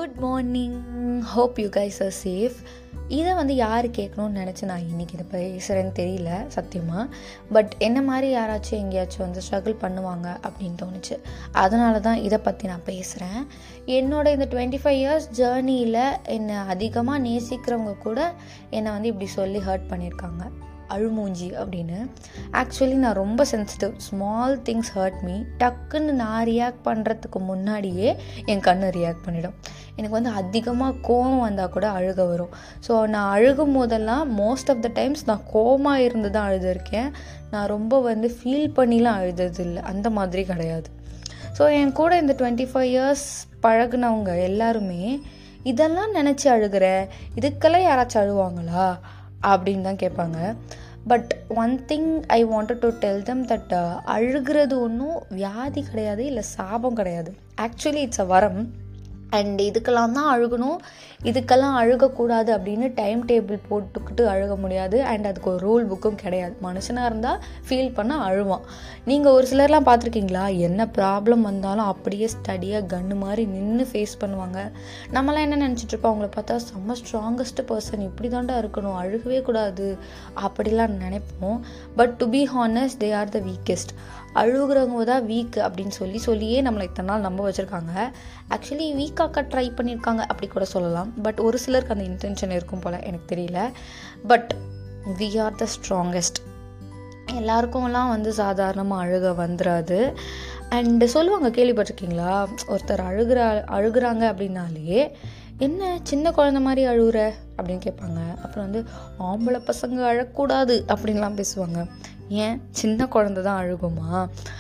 good morning hope you guys are safe இதை வந்து யார் கேட்கணும்னு நினச்சி நான் இன்றைக்கி இதை பேசுகிறேன்னு தெரியல சத்தியமாக பட் என்ன மாதிரி யாராச்சும் எங்கேயாச்சும் வந்து ஸ்ட்ரகிள் பண்ணுவாங்க அப்படின்னு தோணுச்சு அதனால தான் இதை பற்றி நான் பேசுகிறேன் என்னோட இந்த டுவெண்ட்டி ஃபைவ் இயர்ஸ் ஜேர்னியில் என்னை அதிகமாக நேசிக்கிறவங்க கூட என்னை வந்து இப்படி சொல்லி ஹர்ட் பண்ணியிருக்காங்க அழுமூஞ்சி அப்படின்னு ஆக்சுவலி நான் ரொம்ப sensitive small things hurt me டக்குன்னு நான் ரியாக்ட் பண்ணுறதுக்கு முன்னாடியே என் கண்ணு ரியாக்ட் பண்ணிடும் எனக்கு வந்து அதிகமாக கோவம் வந்தால் கூட அழுக வரும் ஸோ நான் அழுகும் போதெல்லாம் மோஸ்ட் ஆஃப் த டைம்ஸ் நான் கோவமாக இருந்து தான் அழுதுருக்கேன் நான் ரொம்ப வந்து ஃபீல் பண்ணிலாம் அழுதது இல்லை அந்த மாதிரி கிடையாது ஸோ என் கூட இந்த டுவெண்ட்டி ஃபைவ் இயர்ஸ் பழகுனவங்க எல்லாருமே இதெல்லாம் நினச்சி அழுகிற இதுக்கெல்லாம் யாராச்சும் அழுவாங்களா அப்படின்னு தான் கேட்பாங்க but one thing I wanted to tell them that அழுகிறது ஒன்றும் வியாதி கிடையாது இல்லை சாபம் கிடையாது ஆக்சுவலி இட்ஸ் அ வரம் அண்ட் இதுக்கெல்லாம் தான் அழுகணும் இதுக்கெல்லாம் அழுகக்கூடாது அப்படின்னு டைம் டேபிள் போட்டுக்கிட்டு அழுக முடியாது அண்ட் அதுக்கு ஒரு ரூல் புக்கும் கிடையாது மனுஷனாக இருந்தால் ஃபீல் பண்ண அழுவான் நீங்கள் ஒரு சிலர்லாம் பார்த்துருக்கீங்களா என்ன ப்ராப்ளம் வந்தாலும் அப்படியே ஸ்டடியாக கன்று மாதிரி நின்று ஃபேஸ் பண்ணுவாங்க நம்மளாம் என்ன நினச்சிட்ருப்போம் அவங்கள பார்த்தா செம்ம ஸ்ட்ராங்கஸ்ட் பர்சன் இப்படி தாண்டா இருக்கணும் அழுகவே கூடாது அப்படிலாம் நினைப்போம் but to be honest they are the weakest அழுகுறவங்க தான் வீக் அப்படின்னு சொல்லி சொல்லியே நம்மளை இத்தனை நாள் நம்ப வச்சுருக்காங்க ஆக்சுவலி வீக்காக்க ட்ரை பண்ணியிருக்காங்க அப்படி கூட சொல்லலாம் பட் ஒரு சிலருக்கு அந்த இன்டென்ஷன் இருக்கும் போல் எனக்கு தெரியல but we are the strongest எல்லாருக்கும்லாம் வந்து சாதாரணமாக அழுக வந்துடாது அண்டு சொல்லுவாங்க கேள்விப்பட்டிருக்கீங்களா ஒருத்தர் அழுகிற அழுகுறாங்க அப்படின்னாலே என்ன சின்ன குழந்த மாதிரி அழுகுற அப்படின்னு கேட்பாங்க அப்புறம் வந்து ஆம்பளை பசங்க அழக்கூடாது அப்படின்லாம் பேசுவாங்க ஏன் சின்ன குழந்த தான் அழுகுமா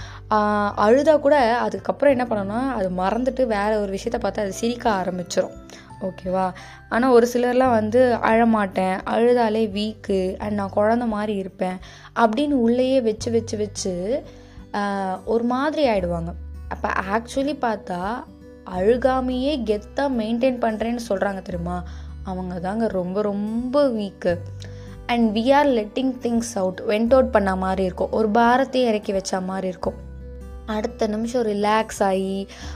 அழுதா கூட அதுக்கப்புறம் என்ன பண்ணணும்னா அது மறந்துட்டு வேற ஒரு விஷயத்த பார்த்து அது சிரிக்க ஆரம்பிச்சிடும் ஓகேவா ஆனால் ஒரு சிலர்லாம் வந்து அழமாட்டேன் அழுதாலே வீக்கு அண்ட் நான் குழந்த மாதிரி இருப்பேன் அப்படின்னு உள்ளேயே வச்சு வச்சு வச்சு ஒரு மாதிரி ஆயிடுவாங்க அப்போ ஆக்சுவலி பார்த்தா அழுகாமையே கெத்தாக மெயின்டைன் பண்ணுறேன்னு சொல்கிறாங்க தெரியுமா அவங்க தாங்க ரொம்ப ரொம்ப weak and we are letting things out went out பண்ண மாதிரி இருக்கும் ஒரு பாரத்தையே இறக்கி வச்ச மாதிரி இருக்கும் அடுத்த நிமிஷம் ரிலாக்ஸ் ஆகி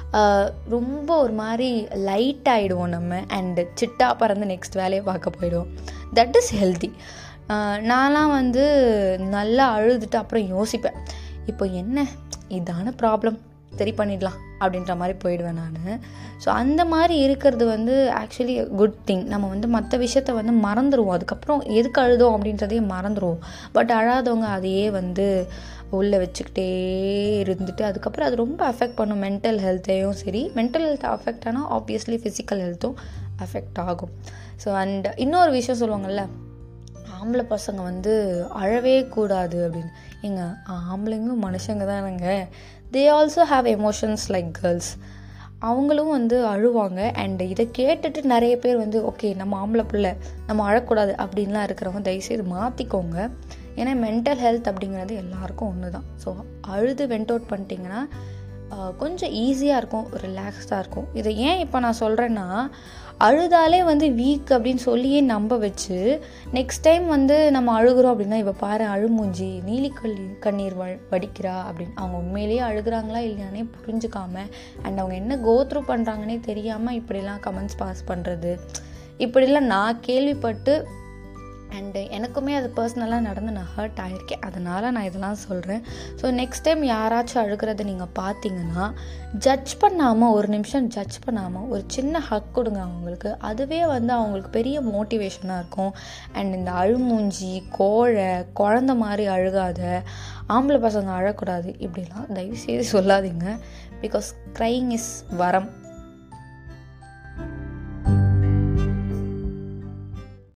ரொம்ப ஒரு மாதிரி லைட் ஆகிடுவோம் நம்ம அண்டு சிட்டா பறந்து நெக்ஸ்ட் வேலையை பார்க்க போயிடுவோம் தட் இஸ் ஹெல்தி நான்லாம் வந்து நல்லா அழுதுட்டு அப்புறம் யோசிப்பேன் இப்போ என்ன இதான ப்ராப்ளம் சரி பண்ணிடலாம் அப்படின்ற மாதிரி போயிடுவேன் நான் ஸோ அந்த மாதிரி இருக்கிறது வந்து ஆக்சுவலி குட் திங் நம்ம வந்து மற்ற விஷயத்த வந்து மறந்துடுவோம் அதுக்கப்புறம் எதுக்கு அழுதோம் அப்படின்றதையே மறந்துடுவோம் பட் அழாதவங்க அதையே வந்து உள்ளே வச்சுக்கிட்டே இருந்துட்டு அதுக்கப்புறம் அது ரொம்ப அஃபெக்ட் பண்ணும் மென்டல் ஹெல்த்தையும் சரி மென்டல் ஹெல்த் அஃபெக்ட் ஆனால் ஆப்வியஸ்லி ஃபிசிக்கல் ஹெல்த்தும் அஃபெக்ட் ஆகும் ஸோ அண்ட் இன்னொரு விஷயம் சொல்லுவாங்கள்ல ஆம்பளை பசங்க வந்து அழவே கூடாது அப்படின்னு எங்க ஆம்பளைங்களும் மனுஷங்க தானேங்க they also have emotions like girls அவங்களும் வந்து அழுவாங்க அண்ட் இதை கேட்டுட்டு நிறைய பேர் வந்து ஓகே நம்ம ஆம்பளை பிள்ளை நம்ம அழக்கூடாது அப்படின்லாம் இருக்கிறவங்க தயவுசெய்து மாற்றிக்கோங்க ஏன்னா மென்டல் ஹெல்த் அப்படிங்கிறது எல்லாருக்கும் ஒன்று தான் ஸோ அழுது வெண்ட் அவுட் பண்ணிட்டீங்கன்னா கொஞ்சம் ஈஸியாக இருக்கும் ரிலாக்ஸ்டாக இருக்கும் இதை ஏன் இப்போ நான் சொல்கிறேன்னா அழுதாலே வந்து வீக் அப்படின்னு சொல்லியே நம்ப வச்சு நெக்ஸ்ட் டைம் வந்து நம்ம அழுகிறோம் அப்படின்னா இப்போ பாரு அழுமூஞ்சி நீலிக்கல்லி கண்ணீர் வ வடிக்கிறா அப்படின்னு அவங்க உண்மையிலேயே அழுகிறாங்களா இல்லையானே புரிஞ்சுக்காம அண்ட் அவங்க என்ன கோத்ரூ பண்ணுறாங்கன்னே தெரியாமல் இப்படிலாம் கமெண்ட்ஸ் பாஸ் பண்ணுறது இப்படிலாம் நான் கேள்விப்பட்டு அண்டு எனக்குமே அது பர்சனலாக நடந்து நான் ஹர்ட் ஆகிருக்கேன் அதனால் நான் இதெல்லாம் சொல்கிறேன் ஸோ நெக்ஸ்ட் டைம் யாராச்சும் அழுகிறத நீங்கள் பார்த்தீங்கன்னா ஜட்ஜ் பண்ணாமல் ஒரு நிமிஷம் ஜட்ஜ் பண்ணாமல் ஒரு சின்ன ஹக் கொடுங்க அவங்களுக்கு அதுவே வந்து அவங்களுக்கு பெரிய மோட்டிவேஷனாக இருக்கும் அண்ட் இந்த அழுமூஞ்சி கோழை குழந்த மாதிரி அழுகாத ஆம்பளை பசங்க அழக்கூடாது இப்படிலாம் தயவுசெய்து சொல்லாதீங்க பிகாஸ் க்ரைங் இஸ் வரம்